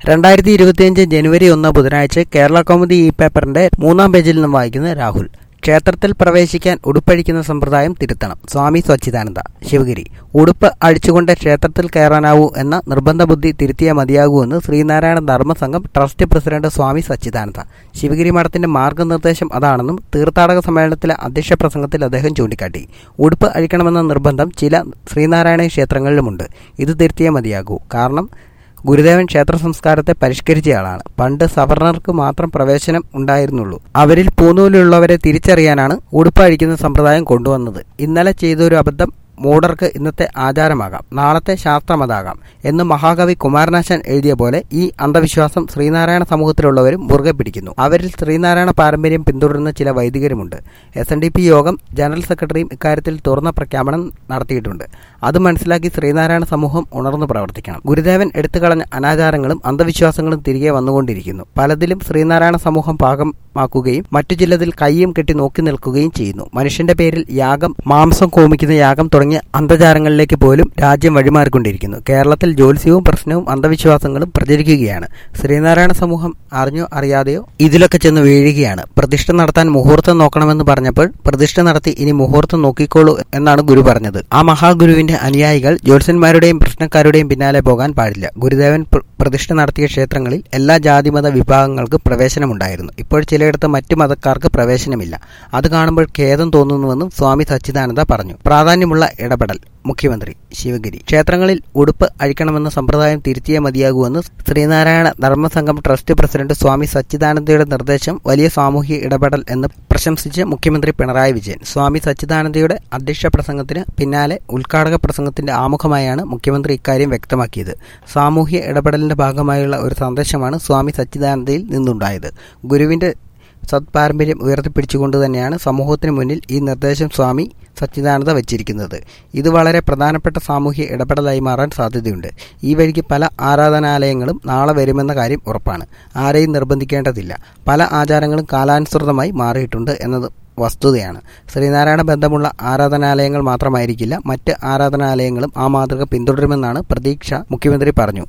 രണ്ടായിരത്തി ഇരുപത്തിയഞ്ച് ജനുവരി ഒന്ന് ബുധനാഴ്ച കേരള കൗമുദി ഇ പേപ്പറിന്റെ മൂന്നാം പേജിൽ നിന്നും വായിക്കുന്ന രാഹുൽ ക്ഷേത്രത്തിൽ പ്രവേശിക്കാൻ ഉടുപ്പഴിക്കുന്ന സമ്പ്രദായം തിരുത്തണം സ്വാമി സ്വച്ഛിതാനന്ദ ശിവഗിരി ഉടുപ്പ് അഴിച്ചുകൊണ്ട് ക്ഷേത്രത്തിൽ കയറാനാവൂ എന്ന നിർബന്ധ ബുദ്ധി തിരുത്തിയേ മതിയാകൂ എന്ന് ശ്രീനാരായണ ധർമ്മസംഘം ട്രസ്റ്റ് പ്രസിഡന്റ് സ്വാമി സച്ചിദാനന്ദ ശിവഗിരി മഠത്തിന്റെ മാർഗനിർദ്ദേശം അതാണെന്നും തീർത്ഥാടക സമ്മേളനത്തിലെ അധ്യക്ഷ പ്രസംഗത്തിൽ അദ്ദേഹം ചൂണ്ടിക്കാട്ടി ഉടുപ്പ് അഴിക്കണമെന്ന നിർബന്ധം ചില ശ്രീനാരായണ ക്ഷേത്രങ്ങളിലുമുണ്ട് ഇത് തിരുത്തിയേ മതിയാകൂ കാരണം ഗുരുദേവൻ ക്ഷേത്ര സംസ്കാരത്തെ പരിഷ്കരിച്ചയാളാണ് പണ്ട് സവർണർക്ക് മാത്രം പ്രവേശനം ഉണ്ടായിരുന്നുള്ളൂ അവരിൽ പൂനൂലുള്ളവരെ തിരിച്ചറിയാനാണ് ഉടുപ്പ് അഴിക്കുന്ന സമ്പ്രദായം കൊണ്ടുവന്നത് ഇന്നലെ ചെയ്തൊരു അബദ്ധം മൂഢർക്ക് ഇന്നത്തെ ആചാരമാകാം നാളത്തെ ശാസ്ത്രമതാകാം എന്ന് മഹാകവി കുമാരനാശാൻ എഴുതിയ പോലെ ഈ അന്ധവിശ്വാസം ശ്രീനാരായണ സമൂഹത്തിലുള്ളവരും മുറുകെ പിടിക്കുന്നു അവരിൽ ശ്രീനാരായണ പാരമ്പര്യം പിന്തുടരുന്ന ചില വൈദികരുമുണ്ട് S N D P Yogam general സെക്രട്ടറിയും ഇക്കാര്യത്തിൽ തുറന്ന പ്രഖ്യാപനം നടത്തിയിട്ടുണ്ട് അത് മനസ്സിലാക്കി ശ്രീനാരായണ സമൂഹം ഉണർന്നു പ്രവർത്തിക്കണം ഗുരുദേവൻ എടുത്തുകളഞ്ഞ അനാചാരങ്ങളും അന്ധവിശ്വാസങ്ങളും തിരികെ വന്നുകൊണ്ടിരിക്കുന്നു പലതിലും ശ്രീനാരായണ സമൂഹം പാകമാക്കുകയും മറ്റു ചിലതിൽ കയ്യും കെട്ടി നോക്കി നിൽക്കുകയും ചെയ്യുന്നു മനുഷ്യന്റെ പേരിൽ യാഗം മാംസം കോമിക്കുന്ന യാഗം തുടങ്ങിയ അന്ധചാരങ്ങളിലേക്ക് പോലും രാജ്യം വഴിമാറിക്കൊണ്ടിരിക്കുന്നു കേരളത്തിൽ ജ്യോത്സ്യവും പ്രശ്നവും അന്ധവിശ്വാസങ്ങളും പ്രചരിക്കുകയാണ് ശ്രീനാരായണ സമൂഹം അറിഞ്ഞോ അറിയാതെയോ ഇതിലൊക്കെ ചെന്ന് വീഴുകയാണ് പ്രതിഷ്ഠ നടത്താൻ മുഹൂർത്തം നോക്കണമെന്ന് പറഞ്ഞപ്പോൾ പ്രതിഷ്ഠ നടത്തി ഇനി മുഹൂർത്തം നോക്കിക്കോളൂ എന്നാണ് ഗുരു പറഞ്ഞത് ആ മഹാഗുരുവിന്റെ അനുയായികൾ ജ്യോത്സ്യന്മാരുടെയും പ്രശ്നക്കാരുടെയും പിന്നാലെ പോകാൻ പാടില്ല ഗുരുദേവൻ പ്ര- പ്രതിഷ്ഠ നടത്തിയ ക്ഷേത്രങ്ങളിൽ എല്ലാ ജാതിമത വിഭാഗങ്ങൾക്കും പ്രവേശനമുണ്ടായിരുന്നു ഇപ്പോൾ ചിലയിടത്ത് മറ്റു മതക്കാർക്ക് പ്രവേശനമില്ല അത് കാണുമ്പോൾ ഖേദം തോന്നുന്നുവെന്നും സ്വാമി സച്ചിദാനന്ദ പറഞ്ഞു പ്രാധാന്യമുള്ള ഇടപെടൽ മുഖ്യമന്ത്രി ശിവഗിരി ക്ഷേത്രങ്ങളിൽ ഉടുപ്പ് അഴിക്കണമെന്ന സമ്പ്രദായം തിരുത്തിയേ മതിയാകൂവെന്ന് ശ്രീനാരായണ ധർമ്മസംഘം ട്രസ്റ്റ് പ്രസിഡന്റ് സ്വാമി സച്ചിദാനന്ദയുടെ നിർദ്ദേശം വലിയ സാമൂഹിക ഇടപെടൽ എന്ന് പ്രശംസിച്ച് മുഖ്യമന്ത്രി പിണറായി വിജയൻ സ്വാമി സച്ചിദാനന്ദയുടെ അധ്യക്ഷ പ്രസംഗത്തിന് പിന്നാലെ ഉദ്ഘാടക പ്രസംഗത്തിന്റെ ആമുഖമായാണ് മുഖ്യമന്ത്രി ഇക്കാര്യം വ്യക്തമാക്കിയത് സാമൂഹ്യ ഇടപെടലിന്റെ ഭാഗമായുള്ള ഒരു സന്ദേശമാണ് സ്വാമി സച്ചിദാനന്ദയിൽ നിന്നുണ്ടായത് ഗുരുവിന്റെ സത്പാരമ്പര്യം ഉയർത്തിപ്പിടിച്ചുകൊണ്ട് തന്നെയാണ് സമൂഹത്തിന് മുന്നിൽ ഈ നിർദ്ദേശം സ്വാമി സച്ചിദാനന്ദ വച്ചിരിക്കുന്നത് ഇത് വളരെ പ്രധാനപ്പെട്ട സാമൂഹ്യ ഇടപെടലായി മാറാൻ സാധ്യതയുണ്ട് ഈ വഴിക്ക് പല ആരാധനാലയങ്ങളും നാളെ വരുമെന്ന കാര്യം ഉറപ്പാണ് ആരെയും നിർബന്ധിക്കേണ്ടതില്ല പല ആചാരങ്ങളും കാലാനുസൃതമായി മാറിയിട്ടുണ്ട് എന്നത് വസ്തുതയാണ് ശ്രീനാരായണ ബന്ധമുള്ള ആരാധനാലയങ്ങൾ മാത്രമായിരിക്കില്ല മറ്റ് ആരാധനാലയങ്ങളും ആ മാതൃക പിന്തുടരുമെന്നാണ് പ്രതീക്ഷ മുഖ്യമന്ത്രി പറഞ്ഞു